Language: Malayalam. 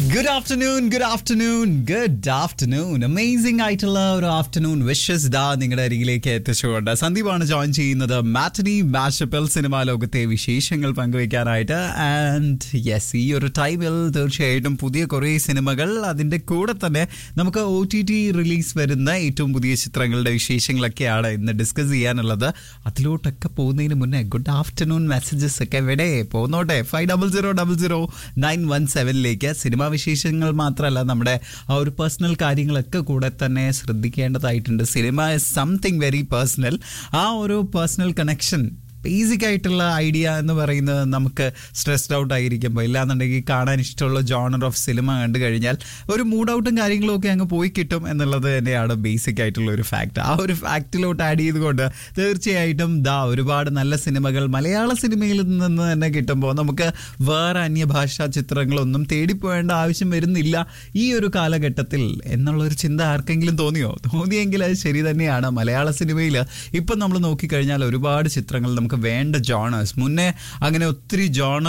good afternoon good afternoon good afternoon amazing ആയിട്ടുള്ള ഒരു ആഫ്റ്റർനൂൺ വിഷസ് ഡാ നിങ്ങളുടെ അരികിലേക്ക് എത്തിച്ചുകൊണ്ട് സന്ദീപാണ് ജോയിൻ ചെയ്യുന്നത് മാറ്റനി മാഷപ്പിൽ സിനിമാ ലോകത്തെ വിശേഷങ്ങൾ പങ്കുവയ്ക്കാനായിട്ട് ആൻഡ് യെസ് ഈ ഒരു ടൈമിൽ തീർച്ചയായിട്ടും പുതിയ കുറേ സിനിമകൾ അതിൻ്റെ കൂടെ തന്നെ നമുക്ക് ഒ ടി ടി റിലീസ് വരുന്ന ഏറ്റവും പുതിയ ചിത്രങ്ങളുടെ വിശേഷങ്ങളൊക്കെയാണ് ഇന്ന് ഡിസ്കസ് ചെയ്യാനുള്ളത് അതിലോട്ടൊക്കെ പോകുന്നതിന് മുന്നേ ഗുഡ് ആഫ്റ്റർനൂൺ മെസ്സേജസ് ഒക്കെ എവിടെ പോന്നോട്ടെ five double zero double zero nine one സെവനിലേക്ക് സിനിമാ വിശേഷങ്ങൾ മാത്രമല്ല നമ്മുടെ ആ ഒരു പേഴ്സണൽ കാര്യങ്ങളൊക്കെ കൂടെ തന്നെ ശ്രദ്ധിക്കേണ്ടതായിട്ടുണ്ട് cinema is something very personal ആ ഒരു പേഴ്സണൽ കണക്ഷൻ ബേസിക് ആയിട്ടുള്ള ഐഡിയ എന്ന് പറയുന്നത് നമുക്ക് സ്ട്രെസ്ഡ് ഔട്ട് ആയിരിക്കുമ്പോൾ ഇല്ലാന്നുണ്ടെങ്കിൽ കാണാൻ ഇഷ്ടമുള്ള ജോണർ ഓഫ് സിനിമ കണ്ടു കഴിഞ്ഞാൽ ഒരു മൂഡ് ഔട്ടും കാര്യങ്ങളും ഒക്കെ അങ്ങ് പോയി കിട്ടും എന്നുള്ളത് തന്നെയാണ് ബേസിക് ആയിട്ടുള്ള ഒരു ഫാക്ട് ആ ഒരു ഫാക്റ്റിലോട്ട് ആഡ് ചെയ്തുകൊണ്ട് തീർച്ചയായിട്ടും ദാ ഒരുപാട് നല്ല സിനിമകൾ മലയാള സിനിമയിൽ നിന്ന് തന്നെ കിട്ടുമ്പോൾ നമുക്ക് വേറെ അന്യഭാഷാ ചിത്രങ്ങളൊന്നും തേടിപ്പോവേണ്ട ആവശ്യം വരുന്നില്ല ഈ ഒരു കാലഘട്ടത്തിൽ എന്നുള്ളൊരു ചിന്ത ആർക്കെങ്കിലും തോന്നിയോ തോന്നിയെങ്കിൽ അത് ശരി തന്നെയാണ് മലയാള സിനിമയിൽ ഇപ്പം നമ്മൾ നോക്കിക്കഴിഞ്ഞാൽ ഒരുപാട് ചിത്രങ്ങൾ നമുക്ക് വേണ്ട ജോണേഴ്സ് മുന്നേ അങ്ങനെ ഒത്തിരി ജോണർ